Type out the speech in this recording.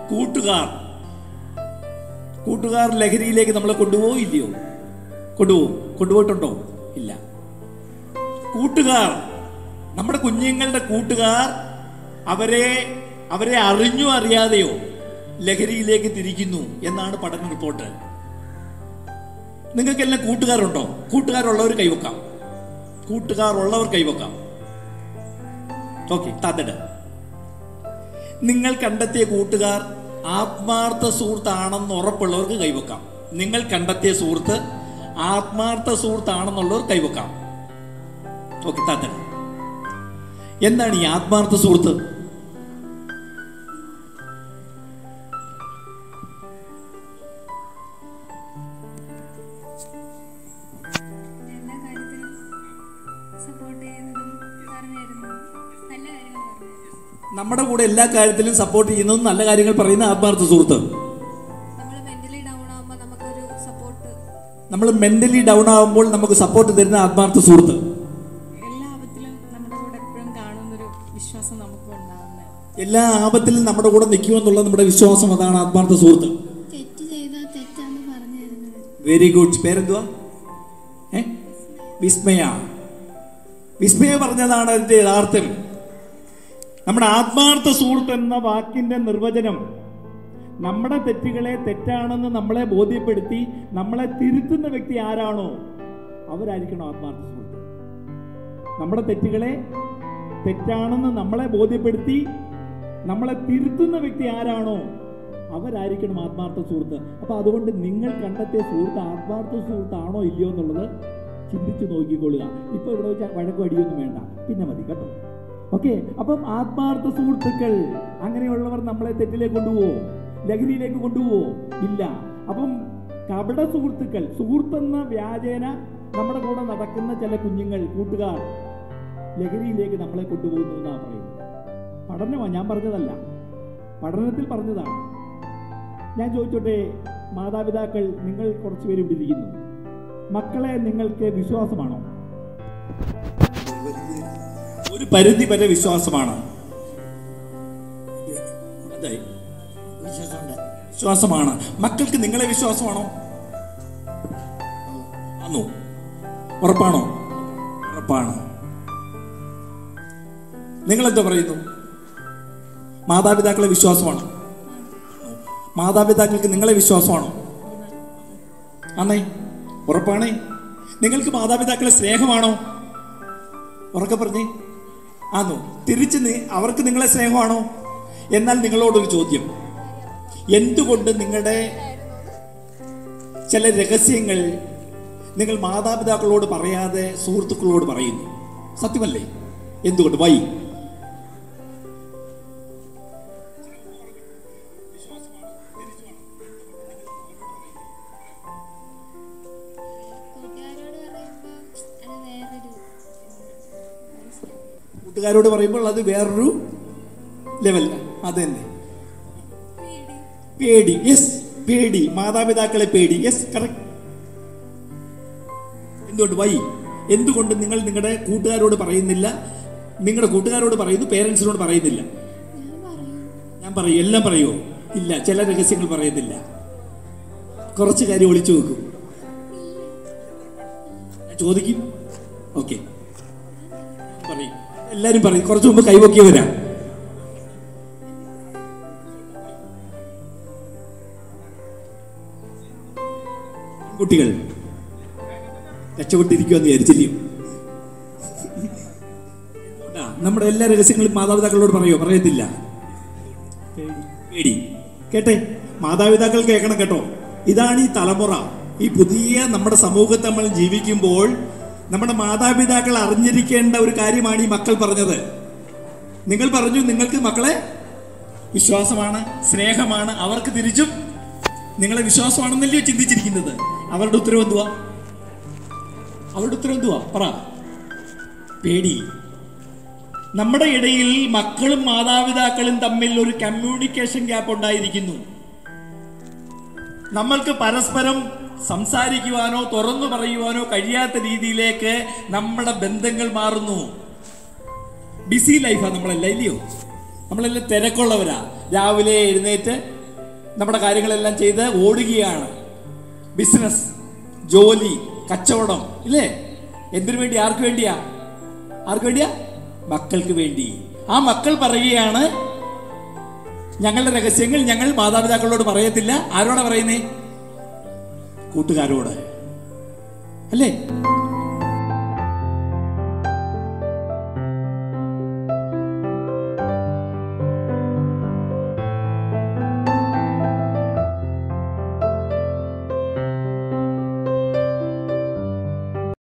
കൂട്ടുകാർ കൂട്ടുകാർ ലഹരിയിലേക്ക് നമ്മളെ കൊണ്ടുപോകും ഇല്ലയോ കൊണ്ടുപോകും കൊണ്ടുപോയിട്ടുണ്ടോ ഇല്ല കൂട്ടുകാർ നമ്മുടെ കുഞ്ഞുങ്ങളുടെ കൂട്ടുകാർ അവരെ അവരെ അറിഞ്ഞോ അറിയാതെയോ ലഹരിയിലേക്ക് തിരിക്കുന്നു എന്നാണ് പഠന റിപ്പോർട്ട് നിങ്ങൾക്കെല്ലാം കൂട്ടുകാരുണ്ടോ കൂട്ടുകാരുള്ളവർ കൈവക്കാം കൂട്ടുകാരുള്ളവർ കൈവക്കാം ഓക്കെ തന്നിട്ട് നിങ്ങൾ കണ്ടെത്തിയ കൂട്ടുകാർ ആത്മാർത്ഥ സുഹൃത്താണെന്ന് ഉറപ്പുള്ളവർക്ക് കൈവക്കാം നിങ്ങൾ കണ്ടെത്തിയ സുഹൃത്ത് ആത്മാർത്ഥ സുഹൃത്താണെന്നുള്ളവർ കൈവക്കാം ഓക്കെ തന്നിട്ട് എന്താണ് ഈ ആത്മാർത്ഥ സുഹൃത്ത് എല്ലാ കാര്യത്തിലും സപ്പോർട്ട് ചെയ്യുന്നതും പറഞ്ഞു തരുന്നതും നല്ല കാര്യങ്ങൾ പറഞ്ഞു തരുന്നതും നമ്മുടെ കൂടെ എല്ലാ കാര്യത്തിലും സപ്പോർട്ട് ചെയ്യുന്നതും നല്ല കാര്യങ്ങൾ പറയുന്ന ആത്മാർത്ഥ സുഹൃത്ത് നമ്മൾ മെന്റലി ഡൗൺ ആകുമ്പോൾ നമുക്കൊരു സപ്പോർട്ട് നമ്മൾ മെന്റലി ഡൗൺ ആകുമ്പോൾ നമുക്ക് സപ്പോർട്ട് തരുന്ന ആത്മാർത്ഥ സുഹൃത്ത് എല്ലാ ആപത്തിലും നമ്മുടെ കൂടെ എപ്പോഴും കാണുന്നൊരു വിശ്വാസം നമുക്ക് ഉണ്ടാകുന്നത് എല്ലാ ആപത്തിലും നമ്മുടെ കൂടെ നിൽക്കുമെന്നുള്ള നമ്മുടെ വിശ്വാസം അതാണ് ആത്മാർത്ഥ സുഹൃത്ത് തെറ്റ് ചെയ്താൽ തെറ്റാന്ന് പറഞ്ഞു തരുന്നത് വെരി ഗുഡ് പേരെന്തുവാ ഏ വിസ്മയ വിസ്മയ പറഞ്ഞതാണ് അതിന്റെ യഥാർത്ഥം നമ്മുടെ ആത്മാർത്ഥ സുഹൃത്ത് എന്ന വാക്കിന്റെ നിർവചനം നമ്മുടെ തെറ്റുകളെ തെറ്റാണെന്ന് നമ്മളെ ബോധ്യപ്പെടുത്തി നമ്മളെ തിരുത്തുന്ന വ്യക്തി ആരാണോ അവരായിരിക്കണം ആത്മാർത്ഥ സുഹൃത്ത് നമ്മുടെ തെറ്റുകളെ തെറ്റാണെന്ന് നമ്മളെ ബോധ്യപ്പെടുത്തി നമ്മളെ തിരുത്തുന്ന വ്യക്തി ആരാണോ അവരായിരിക്കണം ആത്മാർത്ഥ സുഹൃത്ത് അപ്പൊ അതുകൊണ്ട് നിങ്ങൾ കണ്ടെത്തിയ സുഹൃത്ത് ആത്മാർത്ഥ സുഹൃത്താണോ ഇല്ലയോ എന്നുള്ളത് ചിന്തിച്ചു നോക്കിക്കൊള്ളുക ഇപ്പൊ ഇവിടെ വെച്ച വഴക്കും അടിയൊന്നും വേണ്ട പിന്നെ മതി കേട്ടോ ഓക്കെ അപ്പം ആത്മാർത്ഥ സുഹൃത്തുക്കൾ അങ്ങനെയുള്ളവർ നമ്മളെ തെറ്റിലേക്ക് കൊണ്ടുപോവോ ലഹരിയിലേക്ക് കൊണ്ടുപോവോ ഇല്ല അപ്പം കപട സുഹൃത്തുക്കൾ സുഹൃത്തെന്ന വ്യാജേന നമ്മുടെ കൂടെ നടക്കുന്ന ചില കുഞ്ഞുങ്ങൾ കൂട്ടുകാർ ലഹരിയിലേക്ക് നമ്മളെ കൊണ്ടുപോകുന്നു എന്നാണ് പറയുന്നത് പഠനമാണ് ഞാൻ പറഞ്ഞതല്ല പഠനത്തിൽ പറഞ്ഞതാണ് ഞാൻ ചോദിച്ചോട്ടെ മാതാപിതാക്കൾ നിങ്ങൾ കുറച്ച് പേര് ഇവിടെ ഇരിക്കുന്നു മക്കളെ നിങ്ങൾക്ക് വിശ്വാസമാണോ ഒരു പരിധി വരെ വിശ്വാസമാണ് അതെ വിശ്വാസമുണ്ട് വിശ്വാസമാണ് മക്കൾക്ക് നിങ്ങളെ വിശ്വാസമാണോ ആണോ ഉറപ്പാണോ ഉറപ്പാണ് നിങ്ങൾ എന്താ പറയുന്നു മാതാപിതാക്കളെ വിശ്വാസമാണോ മാതാപിതാക്കൾക്ക് നിങ്ങളെ വിശ്വാസമാണോ ആണേ ഉറപ്പാണേ നിങ്ങൾക്ക് മാതാപിതാക്കളെ സ്നേഹമാണോ ഉറക്കെ പറഞ്ഞേ ആണോ തിരിച്ച് നി- അവർക്ക് നിങ്ങളെ സ്നേഹമാണോ എന്നാൽ നിങ്ങളോടൊരു ചോദ്യം എന്തുകൊണ്ട് നിങ്ങളുടെ ചില രഹസ്യങ്ങൾ നിങ്ങൾ മാതാപിതാക്കളോട് പറയാതെ സുഹൃത്തുക്കളോട് പറയുന്നു സത്യമല്ലേ എന്തുകൊണ്ട് വൈ കൂട്ടുകാരോട് പറയുമ്പോൾ അത് വേറൊരു കൂട്ടുകാരോട് പറയുമ്പോൾ അത് വേറൊരു ലെവല്ല അത് തന്നെ പേടി യെസ് പേടി മാതാപിതാക്കളെ പേടി യെസ് കറക്റ്റ് എന്തുകൊണ്ട് വൈ എന്തുകൊണ്ട് നിങ്ങൾ നിങ്ങളുടെ കൂട്ടുകാരോട് പറയുന്നില്ല നിങ്ങളുടെ കൂട്ടുകാരോട് പറയുന്നു പേരൻസിനോട് പറയുന്നില്ല ഞാൻ പറയും ഞാൻ പറയും എല്ലാം പറയുമോ ഇല്ല ചില രഹസ്യങ്ങൾ പറയുന്നില്ല കുറച്ച് കാര്യം ഒളിച്ചു വെക്കും ഞാൻ ചോദിക്കും ഓക്കെ പറയും എല്ലാരും പറയും കുറച്ച് മുമ്പ് കൈവക്കിയവരാ കുട്ടികൾ രക്ഷപ്പെട്ടിരിക്കുമെന്ന് വിചാരിച്ചില്ലയോ ആ, നമ്മുടെ എല്ലാ രഹസ്യങ്ങളും മാതാപിതാക്കളോട് പറയോ പറയത്തില്ല പേടി കേട്ടെ മാതാപിതാക്കൾ കേൾക്കണം കേട്ടോ ഇതാണ് ഈ തലമുറ ഈ പുതിയ നമ്മുടെ സമൂഹത്തിൽ നമ്മൾ ജീവിക്കുമ്പോൾ നമ്മുടെ മാതാപിതാക്കൾ അറിഞ്ഞിരിക്കേണ്ട ഒരു കാര്യമാണ് ഈ മക്കൾ പറഞ്ഞത് നിങ്ങൾ പറഞ്ഞു നിങ്ങൾക്ക് മക്കളെ വിശ്വാസമാണ് സ്നേഹമാണ് അവർക്ക് തിരിച്ചും നിങ്ങളെ വിശ്വാസമാണെന്നല്ലയോ ചിന്തിച്ചിരിക്കുന്നത് അവരുടെ ഉത്തരവ് എന്തുവാ അവരുടെ ഉത്തരവ് എന്തുവാ പറ പേടി നമ്മുടെ ഇടയിൽ മക്കളും മാതാപിതാക്കളും തമ്മിൽ ഒരു കമ്മ്യൂണിക്കേഷൻ ഗ്യാപ്പ് ഉണ്ടായിരിക്കുന്നു നമ്മൾക്ക് പരസ്പരം സംസാരിക്കുവാനോ തുറന്നു പറയുവാനോ കഴിയാത്ത രീതിയിലേക്ക് നമ്മുടെ ബന്ധങ്ങൾ മാറുന്നു ബിസി ലൈഫാ നമ്മളെല്ലാം ഇല്ലയോ നമ്മളെല്ലാം തിരക്കുള്ളവരാ രാവിലെ എഴുന്നേറ്റ് നമ്മുടെ കാര്യങ്ങളെല്ലാം ചെയ്ത് ഓടുകയാണ് ബിസിനസ് ജോലി കച്ചവടം ഇല്ലേ എന്തിനു വേണ്ടി ആർക്ക് വേണ്ടിയാ ആർക്ക് വേണ്ടിയാ മക്കൾക്ക് വേണ്ടി ആ മക്കൾ പറയുകയാണ് ഞങ്ങളുടെ രഹസ്യങ്ങൾ ഞങ്ങൾ മാതാപിതാക്കളോട് പറയത്തില്ല ആരോടാ പറയുന്നേ കൂട്ടുകാരോട് അല്ലേ